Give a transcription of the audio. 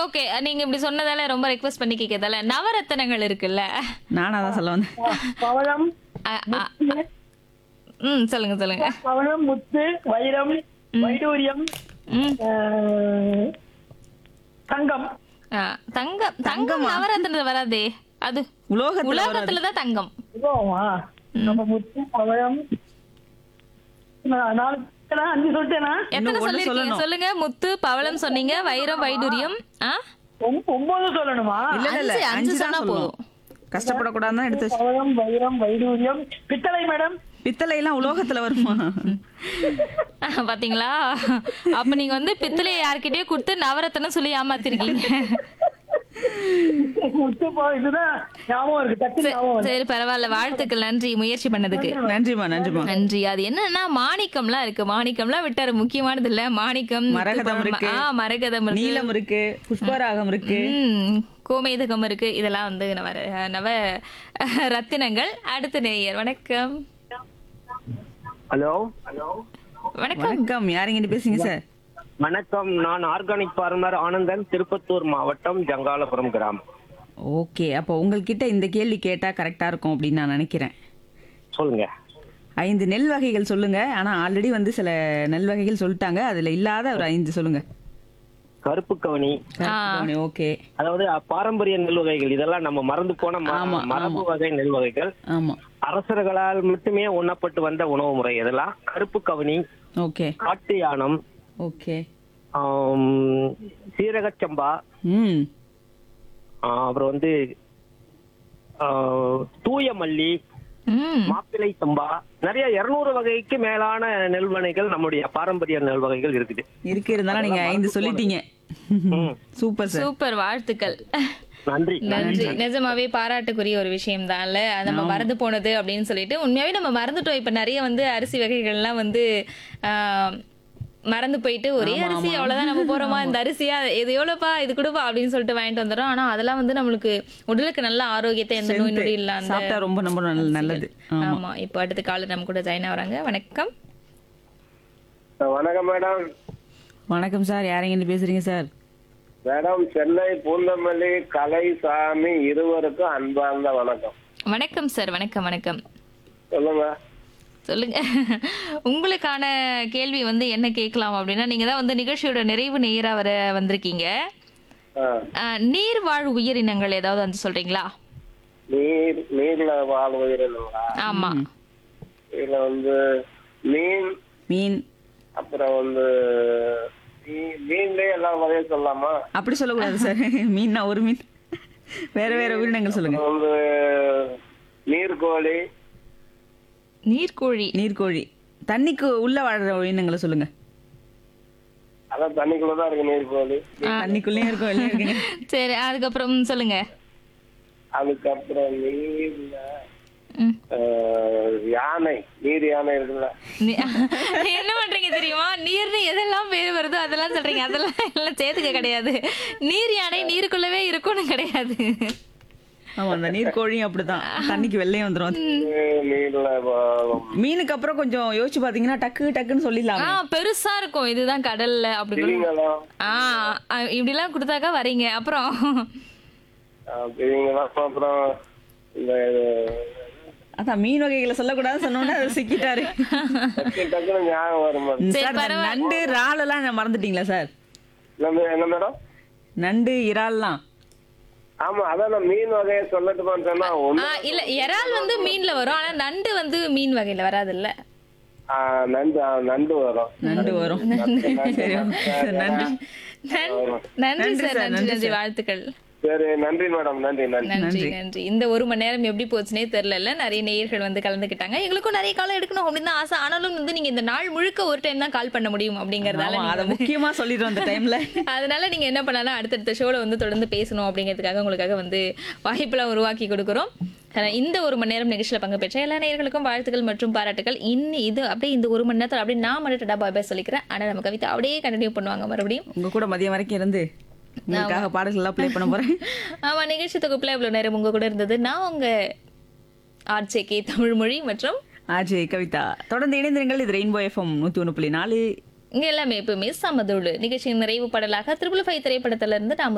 Okay நீங்க இப்படி சொன்னதால ரொம்ப ரெக்வஸ்ட் பண்ணி கேட்கறதால நவரத்தனங்கள் இருக்குல்ல நானா தான் சொல்ல வந்தேன் பவளம் அ, அ, ம் சொல்லுங்க சொல்லுங்க பவளம் முத்து வைரம் வைடூரியம் ம் ஆஹ், தங்கம் ஆ, தங்கம் தங்கம் நவரத்னத்துல வராதே அது உலோகத்துல வராது. உலகத்துல தான் தங்கம் இதுவா நம்ம முத்து பவளம் நான் நாலு சொல்லிட்டேனா? அஞ்சு சொல்லிட்டேனா எத்தனை ஒண்ணு சொல்லிருக்கீங்க சொல்லணும். சொல்லுங்க முத்து பவளம் சொன்னீங்க வைரம் வைடூரியம் ஆ ஒம்- ஒன்பது சொல்லணுமா இல்ல இல்ல இல்ல அஞ்சு, அஞ்சு அஞ்சு தான் சொன்னா சொல்லணும் கஷ்டப்படக்கூடாதுன்னு எடுத்து வச்சு- பவளம் வைரம் வைடூரியம் பித்தளை மேடம் பித்தளை எல்லாம் உலோகத்துல வருமா பாத்தீங்களா அப்ப நீங்க வந்து பித்தளைய யார்கிட்டயே கொடுத்து நவரத்னம் சொல்லி ஏமாத்திருக்கீங்க முத்து பவ- இதுதான் ஞாபகம் இருக்கு டக்கு ஞாபகம் வருது. சரி பரவாயில்ல வாழ்த்துக்கள் நன்றி முயற்சி பண்ணதுக்கு நன்றிமா நன்றிமா நன்றி அது என்னன்னா மாணிக்கம்லாம் இருக்கு மாணிக்கம்லாம் விட்டாரு முக்கியமானது இல்ல மாணிக்கம் மரகதம் முத்துப்பழம், இருக்கு. ஆ மரகதம் இருக்கு நீலம் இருக்கு புஷ்பராகம் இருக்கு ம், கோமேதகம் இருக்கு இதெல்லாம் வந்து நவ நவ ரத்தினங்கள் அடுத்த நேயர் வணக்கம் ஹலோ வணக்கம் வணக்கம் யாருங்கிட்ட பேசுங்க சார் வணக்கம் நான் ஆர்கானிக் ஃபார்மர் ஆனந்தன் திருப்பத்தூர் மாவட்டம் ஜங்காலபுரம் கிராமம் ஓகே அப்போ உங்ககிட்ட இந்த கேள்வி கேட்டா கரெக்டா இருக்கும் அப்படின்னு நான் நினைக்கிறேன் சொல்லுங்க ஐந்து நெல் வகைகள் சொல்லுங்க ஆனா ஆல்ரெடி வந்து சில நெல் வகைகள் சொல்லிட்டாங்க அதுல இல்லாத ஒரு ஐந்து சொல்லுங்க கருப்பு கவனி ஓகே அதாவது அ, பாரம்பரிய நெல் வகைகள் இதெல்லாம் நம்ம மறந்து போன ம- ஆமா, மரபு வகை நெல் வகைகள் ஆமா அரசர்களால் மட்டுமே உண்ணப்பட்டு வந்த உணவு முறை இதெல்லாம் கருப்பு கவனி ஓகே காட்டு யானம் ஓகே ஆம், சீரகச்சம்பா ம் ஆ, அப்புறம் வந்து ஆ, தூய மல்லி ம் மாப்பிள்ளை சம்பா நிறைய இருநூறு வகைக்கு மேலான நெல்வனைகள் நம்முடைய பாரம்பரிய நெல் வகைகள் இருக்குது இருக்கு இருந்தாலும் நீங்க ஐந்து சொல்லிட்டீங்க ம். சூப்பர் சார் சூப்பர் வாழ்த்துக்கள் நன்றி நன்றி நிஜமாவே பாராட்டுக்குரிய ஒரு விஷயம் தான்ல நம்ம மறந்து போனது அப்படின்னு சொல்லிட்டு உண்மையாவே நம்ம மறந்துட்டோம் இப்ப நிறைய வந்து அரிசி வகைகள்லாம் வந்து ஆஹ், மறந்து போயிட்டு ஒரே அரிசி அவ்வளவுதான் நம்ம போறோமா இந்த அரிசியா இது எவ்வளவுப்பா இது கொடுப்பா அப்படின்னு சொல்லிட்டு வாங்கிட்டு வந்துடும் ஆனா அதெல்லாம் வந்து நம்மளுக்கு உடலுக்கு நல்ல ஆரோக்கியத்தை எந்த நோய் நொடி இல்ல அந்த சாப்பிட்டா ரொம்ப ரொம்ப நல்ல- நல்லது ஆமா ஆமா இப்போ அடுத்த காலர் நம்ம கூட ஜாயின் ஆகுறாங்க வணக்கம் வணக்கம் மேடம் வணக்கம் சார் யாருங்கிட்ட பேசுறீங்க சார் மேடம் சென்னை பூந்தமல்லி கலைசாமி இருவருக்கும் அன்பார்ந்த வணக்கம் வணக்கம் சார் வணக்கம் வணக்கம் சொல்லுங்க சொல்லுங்க உங்களுக்கான கேள்வி வந்து என்ன கேட்கலாம் அப்படின்னா நீங்க தான் வந்து நிகழ்ச்சியோட நிறைவு நேரா வர வந்திருக்கீங்க ஆ, அஹ், நீர்வாழ் உயிரினங்கள் ஏதாவது வந்து சொல்றீங்களா நீர் நீர்ல வாழ் உயிரினங்களா ஆமா இதுல வந்து மீன் மீன் அப்புறம் வந்து மீ- மீன்லயே எல்லா வகையும் சொல்லலாமா அப்படி சொல்லக்கூடாது சார் மீன்னா ஒரு மீன் வேற வேற உயிரினங்கள் சொல்லுங்க அப்புறம் வந்து நீர்கோழி நீர்க்கோழி நீர்க்கோழி தண்ணிக்கு உள்ள வாழ்ற உயிரினங்களை சொல்லுங்க அதான் தண்ணிக்குள்ளதான் இருக்கு நீர்கோழி தண்ணிக்குள்ளேயும் இருக்கும் வெளியே இருக்குங்க சரி அதுக்கப்புறம் ம், சொல்லுங்க அதுக்கப்புறம் நீர்ல ம். ஆ, யானை நீர் யானை இருக்குல்ல நீ- என்ன பண்றீங்க தெரியுமா நீர்னு எதெல்லாம் பேர் வருதோ அதெல்லாம் சொல்றீங்க அதெல்லாம் எல்லாம் சேர்த்துக்க கிடையாது நீர் யானை நீருக்குள்ளவே இருக்கும்னு கிடையாது ஆமா அந்த நீர்க்கோழியும் அப்படிதான் தண்ணிக்கு வெள்ளையும் வந்துரும் அது. நீர்ல வாழும் மீனுக்கு அப்புறம் கொஞ்சம் யோசிச்சு பாத்தீங்கன்னா டக்கு டக்குன்னு சொல்லிடலாம் ஆ பெருசா இருக்கும் இதுதான் கடல்ல அப்படி கூட- திமிங்கலம் ஆ ஆ, இப்படிலாம் கொடுத்தாக்கா வரீங்க அப்புறம் திமிங்கலம் அப்புறம் இந்த அதான் மீன் வகைகளை சொல்லக்கூடாதுன்னு சொன்னோன்னே அதை சிக்கிட்டாரு டக்கு டக்குன்னு ஞாபகம் வரும் பாரு. சரி, சார் இந்த பரவாயில்ல. நண்டு இறாலெல்லாம் நான் மறந்துட்டீங்களா சார் என்ன என்ன மேடம் நண்டு இறால்லாம் ஆமா அதான் நான் மீன் வகையை சொல்லட்டுமான்னு சொன்னா ஆ, ஒண்ணு இல்ல இறால் வந்து மீன்ல வரும் ஆனா நண்டு வந்து மீன் வகையில வராது இல்ல ஆ, நண்டு ஆ, நண்டு வரும் நண்டு வரும் சரி சார், நன்றி நன்றி சார் சார், நன்றி நன்றி நன்றி வாழ்த்துக்கள் சரி நன்றி மேடம் நன்றி நன்றி நன்றி நன்றி இந்த ஒரு மணி நேரம் எப்படி போச்சுனே தெரியல நிறைய நேயர்கள் வந்து கலந்துக்கிட்டாங்க எங்களுக்கும் நிறைய காலம் எடுக்கணும் அப்படின்னு தான் ஆசை ஆனாலும் வந்து நீங்க இந்த நாள் முழுக்க ஒரு டைம் தான் கால் பண்ண முடியும் அப்படிங்கறதால ஆமா, நீங்க அதை முக்கியமா சொல்லிடுறோம் அந்த டைம்ல அதனால நீங்க என்ன பண்ணலாம் அடுத்தடுத்த ஷோல வந்து தொடர்ந்து பேசணும் அப்படிங்கிறதுக்காக உங்களுக்காக வந்து வாய்ப்பெல்லாம் உருவாக்கி கொடுக்குறோம் அஹ் இந்த ஒரு மணி நேரம் நிகழ்ச்சியில பங்கு பெற்ற எல்லா நேயர்களுக்கும் வாழ்த்துக்கள் மற்றும் பாராட்டுகள் இன்னி இது அப்படியே இந்த ஒரு மணி நேரத்தில் அப்படியே நான் மட்டும் டபா பாய் சொல்லிக்கிறேன் ஆனா நம்ம கவிதா அப்படியே கண்டினியூ பண்ணுவாங்க மறுபடியும் உங்க கூட மதியம் வரைக்கும் இருந்து உங்களுக்காக பாடல்கள் எல்லாம் ப்ளே பண்ண போறேன் ஆமா நிகழ்ச்சி தொகுப்புல இவ்வளவு நேரம் உங்க கூட இருந்தது நான் உங்க ஆர்ஜேகே தமிழ் மொழி மற்றும் ஆஜய் கவிதா தொடர்ந்து இணைந்திருங்கள் இது ரெயின்போ எஃப்எம் நூத்தி ஒண்ணு புள்ளி நாலு இங்க எல்லாமே எப்பவுமே சமதோடு நிகழ்ச்சியின் நிறைவு பாடலாக திருப்புல ஃபைவ் திரைப்படத்துல இருந்து நாம